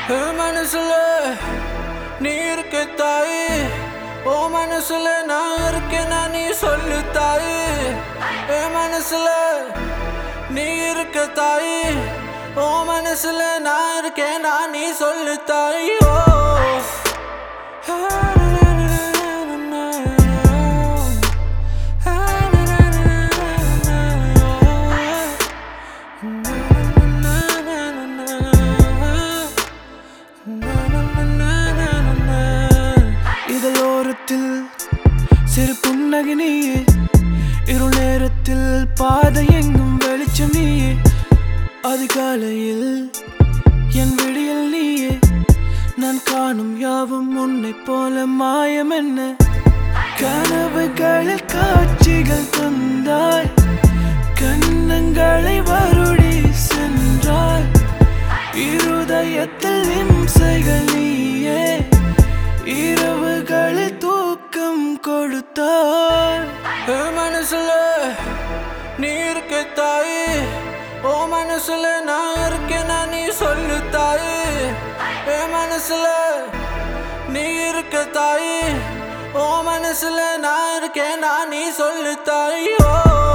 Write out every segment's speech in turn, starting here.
என் மனசுல நீ இருக்க தாயி ஓ மனசுல நான் இருக்கேனா நீ சொல்லு தாயி என் மனசுல நீ இருக்க தாயி ஓ மனசுல நான் இருக்கேனா நீ சொல்லு தாயி ஓ இதழோரத்தில் சிறு புன்னகை நீயே இருள் நேரத்தில் பாதை எங்கும் வெளிச்சம் நீயே அதிகாலையில் என் விடியல் நீயே நான் காணும் யாவும் உன்னை போல மாயம் என்ன கனவுகளில் காட்சிகள் தந்தாய் கண்ணங்களை வருடி சென்றாய் இருதயத்தில் இம்சைகள் நீயே இரவுகளில் தூக்கம் கொடுத்தாய் என் மனசுல நீ இருக்க தாயி ஓ மனசுல நான் இருக்கேனா நீ சொல்லு தாயி என் மனசுல நீ இருக்க தாயி ஓ மனசுல நான் இருக்கேனா நீ சொல்லு தாயி ஓ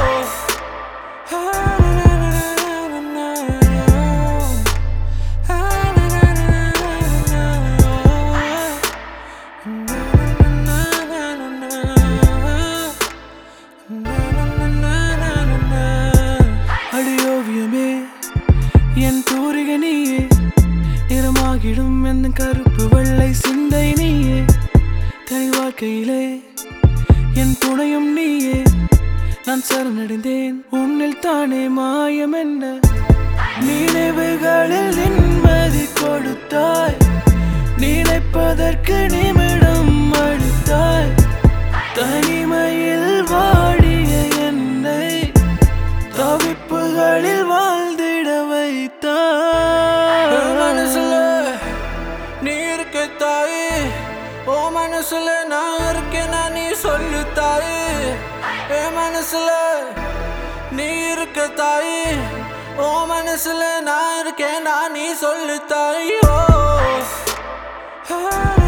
அடியோவியமே என் தூரிகை நீயே நிறமாகிடும் என் கருப்பு வெள்ளை சிந்தை நீயே தனி வாழ்க்கையிலே என் துணையும் நீயே நான் சரணடைந்தேன் உன்னில் தானே மாயம் என்ன நினைவுகளில் நிம்மதி கொடுத்தாய் நினைப்பதற்கு நிமிடம் அளித்தாய் தனிமையில் வாடிய என்னை தவிப்புகளில் வாழ்ந்திட என் வைத்தாய் மனசுல நீ இருக்க தாயி ஓ மனசுல நான் இருக்கேனா நீ சொல்லு தாயி என் மனசுல நீ இருக்க தாயி ஓ மனசுல நான் இருக்கேனா நீ சொல்லு தாயி ஓ